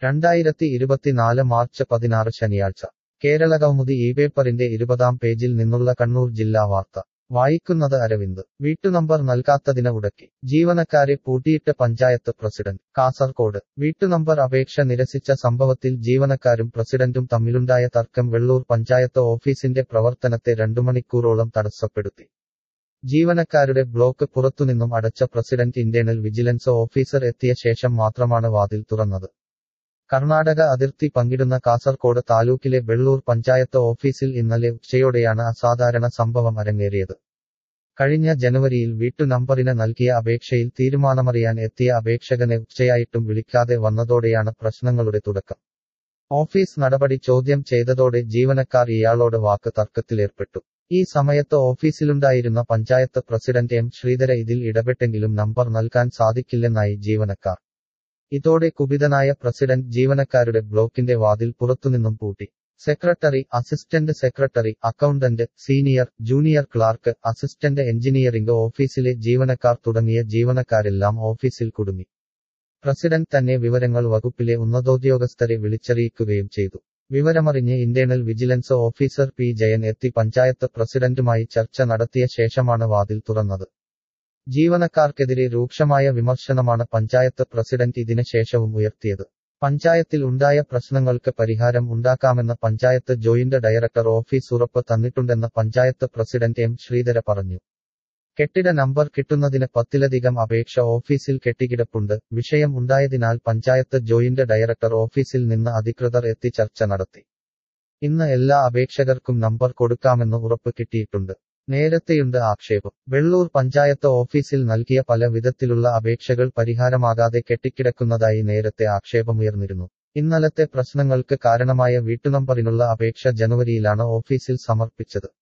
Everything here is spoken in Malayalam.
രണ്ടായിരത്തി ഇരുപത്തിനാല് മാർച്ച് പതിനാറ് ശനിയാഴ്ച കേരളകൗമുദി ഈ പേപ്പറിന്റെ ഇരുപതാം പേജിൽ നിന്നുള്ള കണ്ണൂർ ജില്ലാ വാർത്ത വായിക്കുന്നത് അരവിന്ദ് വീട്ടുനമ്പർ നൽകാത്തതിന് ഉടക്കി ജീവനക്കാരെ പൂട്ടിയിട്ട് പഞ്ചായത്ത് പ്രസിഡന്റ് കാസർകോട് വീട്ടുനമ്പർ അപേക്ഷ നിരസിച്ച സംഭവത്തിൽ ജീവനക്കാരും പ്രസിഡന്റും തമ്മിലുണ്ടായ തർക്കം വെള്ളൂർ പഞ്ചായത്ത് ഓഫീസിന്റെ പ്രവർത്തനത്തെ രണ്ടു മണിക്കൂറോളം തടസ്സപ്പെടുത്തി ജീവനക്കാരുടെ ബ്ലോക്ക് പുറത്തുനിന്നും അടച്ച പ്രസിഡന്റ് ഇന്റേണൽ വിജിലൻസ് ഓഫീസർ എത്തിയ ശേഷം മാത്രമാണ് വാതിൽ തുറന്നത് കർണാടക അതിർത്തി പങ്കിടുന്ന കാസർകോട് താലൂക്കിലെ വെള്ളൂർ പഞ്ചായത്ത് ഓഫീസിൽ ഇന്നലെ ഉച്ചയോടെയാണ് അസാധാരണ സംഭവം അരങ്ങേറിയത് കഴിഞ്ഞ ജനുവരിയിൽ വീട്ടുനമ്പറിന് നൽകിയ അപേക്ഷയിൽ തീരുമാനമറിയാൻ എത്തിയ അപേക്ഷകനെ ഉച്ചയായിട്ടും വിളിക്കാതെ വന്നതോടെയാണ് പ്രശ്നങ്ങളുടെ തുടക്കം ഓഫീസ് നടപടി ചോദ്യം ചെയ്തതോടെ ജീവനക്കാർ ഇയാളോട് വാക്ക് തർക്കത്തിലേർപ്പെട്ടു ഈ സമയത്ത് ഓഫീസിലുണ്ടായിരുന്ന പഞ്ചായത്ത് പ്രസിഡന്റ് എം ശ്രീധര ഇതിൽ ഇടപെട്ടെങ്കിലും നമ്പർ നൽകാൻ സാധിക്കില്ലെന്നായി ജീവനക്കാർ ഇതോടെ കുപിതനായ പ്രസിഡന്റ് ജീവനക്കാരുടെ ബ്ലോക്കിന്റെ വാതിൽ പുറത്തുനിന്നും പൂട്ടി secretary assistant secretary accountant senior junior clerk assistant engineering ഓഫീസിലെ ജീവനക്കാർ തുടങ്ങിയ ജീവനക്കാരെല്ലാം ഓഫീസിൽ കുടുങ്ങി പ്രസിഡന്റ് തന്നെ വിവരങ്ങൾ വകുപ്പിലെ ഉന്നതോദ്യോഗസ്ഥരെ വിളിച്ചറിയിക്കുകയും ചെയ്തു വിവരമറിഞ്ഞ് internal vigilance officer P Jayan എത്തി പഞ്ചായത്ത് പ്രസിഡന്റുമായി ചർച്ച നടത്തിയ ശേഷമാണ് വാതിൽ തുറന്നത് ജീവനക്കാർക്കെതിരെ രൂക്ഷമായ വിമർശനമാണ് പഞ്ചായത്ത് പ്രസിഡന്റ് ഇതിന് ശേഷവും ഉയർത്തിയത് പഞ്ചായത്തിൽ ഉണ്ടായ പ്രശ്നങ്ങൾക്ക് പരിഹാരം ഉണ്ടാക്കാമെന്ന് പഞ്ചായത്ത് ജോയിന്റ് ഡയറക്ടർ ഓഫീസ് ഉറപ്പ് തന്നിട്ടുണ്ടെന്ന് പഞ്ചായത്ത് പ്രസിഡന്റ് എം ശ്രീധര പറഞ്ഞു കെട്ടിട നമ്പർ കിട്ടുന്നതിന് പത്തിലധികം അപേക്ഷ ഓഫീസിൽ കെട്ടിക്കിടപ്പുണ്ട് വിഷയം ഉണ്ടായതിനാൽ പഞ്ചായത്ത് ജോയിന്റ് ഡയറക്ടർ ഓഫീസിൽ നിന്ന് അധികൃതർ എത്തി ചർച്ച നടത്തി ഇന്ന് എല്ലാ അപേക്ഷകർക്കും നമ്പർ കൊടുക്കാമെന്ന് ഉറപ്പ് കിട്ടിയിട്ടുണ്ട് നേരത്തെയുണ്ട് ആക്ഷേപം വെള്ളൂർ പഞ്ചായത്ത് ഓഫീസിൽ നൽകിയ പല വിധത്തിലുള്ള അപേക്ഷകൾ പരിഹാരമാകാതെ കെട്ടിക്കിടക്കുന്നതായി നേരത്തെ ആക്ഷേപമുയർന്നിരുന്നു ഇന്നലത്തെ പ്രശ്നങ്ങൾക്ക് കാരണമായ വീട്ടുനമ്പറിനുള്ള അപേക്ഷ ജനുവരിയിലാണ് ഓഫീസിൽ സമർപ്പിച്ചത്